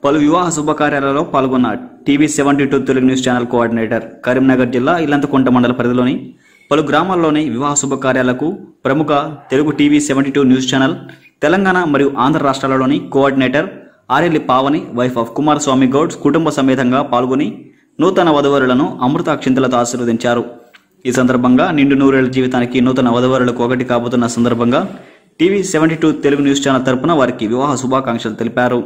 పలు వివాహ శుభకార్యాలలో పాల్గొన్న TV seventy two Telugu news channel coordinator Karimnagar జిల్లా ఇల్లంతకుంట మండల పరిధిలోని పలు గ్రామాల్లోని వివాహ శుభకార్యాలకు ప్రముఖ Telugu TV seventy two news channel Telangana మరియు ఆంధ్ర రాష్ట్రాలలోని కోఆర్డినేటర్ ఆర్ఎల్లి పావని వైఫ్ ఆఫ్ కుమారస్వామి గౌడ్ కుటుంబ సమేతంగా పాల్గొని నూతన వధువరులను అమృతాక్షింతలతో ఆశీర్వదించారు ఈ సందర్భంగా నిండు నూరేళ్ల జీవితానికి నూతన వధువరులకు ఒకటి కాబోతున్న సందర్భంగా TV seventy two Telugu news channel తరపున వారికి వివాహ శుభాకాంక్షలు తెలిపారు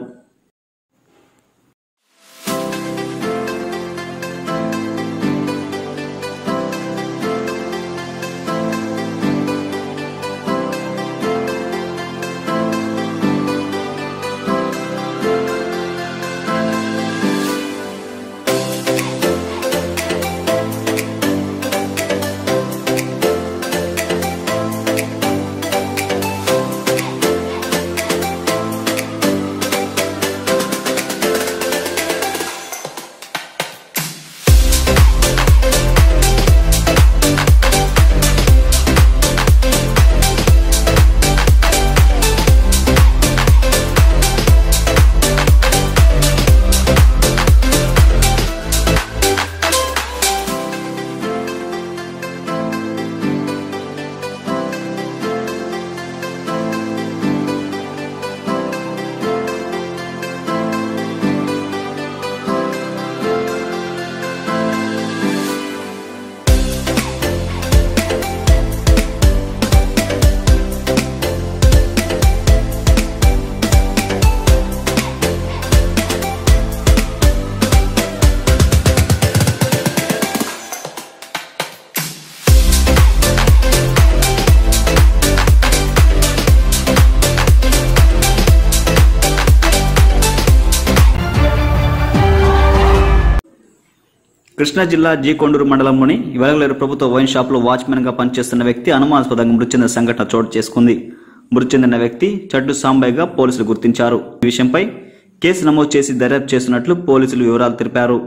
కృష్ణా జిల్లా జీ కొండూరు మండలంలోని వెలగలేరు ప్రభుత్వ వైన్ షాప్లో వాచ్మెన్ గా పనిచేస్తున్న వ్యక్తి అనుమానాస్పదంగా మృతి చెందిన సంఘటన చోటు చేసుకుంది మృతి చెందిన వ్యక్తి చడ్డు సాంబయ్యగా పోలీసులు గుర్తించారు ఈ విషయంపై కేసు నమోదు చేసి దర్యాప్తు చేస్తున్నట్లు పోలీసులు వివరాలు తెలిపారు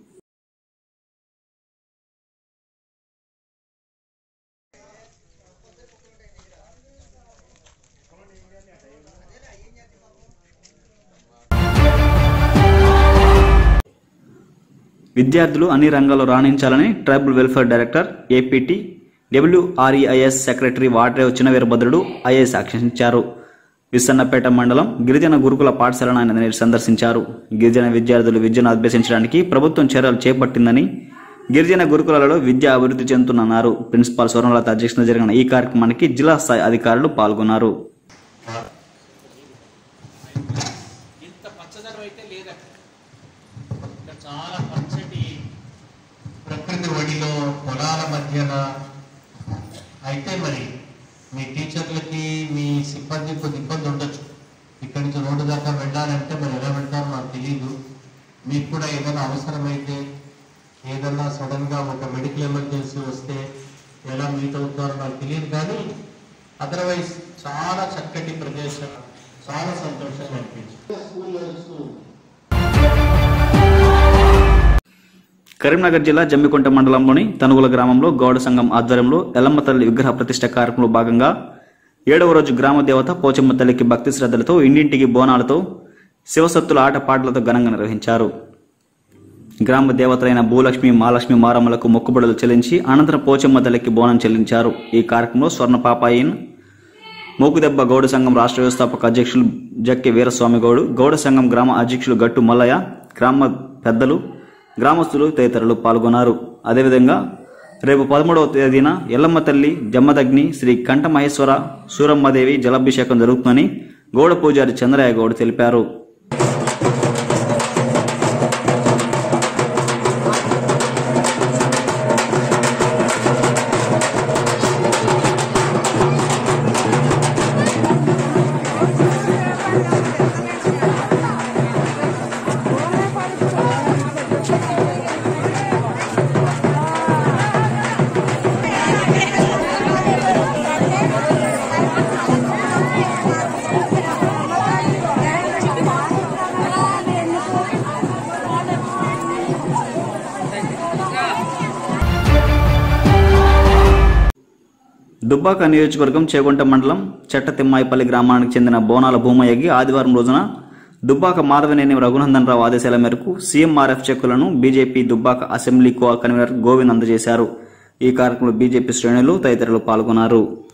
విద్యార్థులు అన్ని రంగాల్లో రాణించాలని tribal welfare director APT WREIS secretary Vadrev Chinnaveerabhadrudu IAS ఆక్షించారు విసన్నపేట మండలం గిరిజన గురుకుల పాఠశాలను ఆయన నేడు సందర్శించారు గిరిజన విద్యార్థులు విద్యను అభ్యసించడానికి ప్రభుత్వం చర్యలు చేపట్టిందని గిరిజన గురుకులాలలో విద్య అభివృద్ధి చెందుతుందన్నారు ప్రిన్సిపాల్ స్వర్ణలత అధ్యక్షతన జరిగిన ఈ కార్యక్రమానికి జిల్లా స్థాయి అధికారులు పాల్గొన్నారు ఇంత పచ్చదనం అయితే లేదక్కడ ఇక్కడ చాలా పచ్చటి ప్రకృతి ఒడిలో పొలాల మధ్యన అయితే మరి మీ టీచర్లకి మీ సిబ్బంది కొద్ది ఇబ్బంది ఉండొచ్చు ఇక్కడి నుంచి రోడ్డు దాకా వెళ్ళాలంటే మరి ఎలా వెళ్తారో నాకు తెలియదు మీకు కూడా ఏదైనా అవసరమైతే ఏదన్నా సడన్ గా ఒక మెడికల్ ఎమర్జెన్సీ వస్తే ఎలా మీట్ అవుతారో నాకు తెలియదు కానీ అదర్వైజ్ చాలా చక్కటి ప్రదేశం చాలా సంతోషంగా అనిపించింది స్కూల్ నడుస్తూ కరీంనగర్ జిల్లా జమ్మికుంట మండలంలోని తనుగుల గ్రామంలో గౌడ సంఘం ఆధ్వర్యంలో ఎల్లమ్మ తల్లి విగ్రహ ప్రతిష్ట కార్యక్రమంలో భాగంగా ఏడవ రోజు గ్రామ దేవత పోచమ్మ తల్లికి భక్తి శ్రద్ధలతో ఇంటింటికి బోనాలతో శివసత్తుల ఆటపాటలతో ఘనంగా నిర్వహించారు గ్రామ దేవతలైన భూలక్ష్మి మహాలక్ష్మి మారమ్మలకు మొక్కుబడులు చెల్లించి అనంతరం పోచమ్మ తల్లికి బోనం చెల్లించారు ఈ కార్యక్రమంలో స్వర్ణ పాపాయిన్ మోకుదెబ్బ గౌడ సంఘం రాష్ట్ర వ్యవస్థాపక అధ్యక్షులు జక్కి వీరస్వామి గౌడు గౌడ సంఘం గ్రామ అధ్యక్షులు గట్టు మల్లయ్య గ్రామ పెద్దలు గ్రామస్తులు తదితరులు పాల్గొన్నారు అదేవిధంగా రేపు పదమూడవ తేదీన ఎల్లమ్మ తల్లి జమ్మదగ్ని శ్రీ కంఠ మహేశ్వర సూరమ్మదేవి జలాభిషేకం జరుగుతుందని గౌడ పూజారి చంద్రయ్య గౌడ్ తెలిపారు దుబ్బాక నియోజకవర్గం చేగుంట మండలం చెట్టతిమ్మాయిపల్లి గ్రామానికి చెందిన బోనాల భూమయ్యకి ఆదివారం రోజున దుబ్బాక మాధవనేని రఘునందన్ రావు ఆదేశాల మేరకు సీఎంఆర్ఎఫ్ చెక్కులను BJP Dubbaka assembly co convener Govind అందజేశారు ఈ కార్యక్రమంలో బీజేపీ శ్రేణులు తదితరులు పాల్గొన్నారు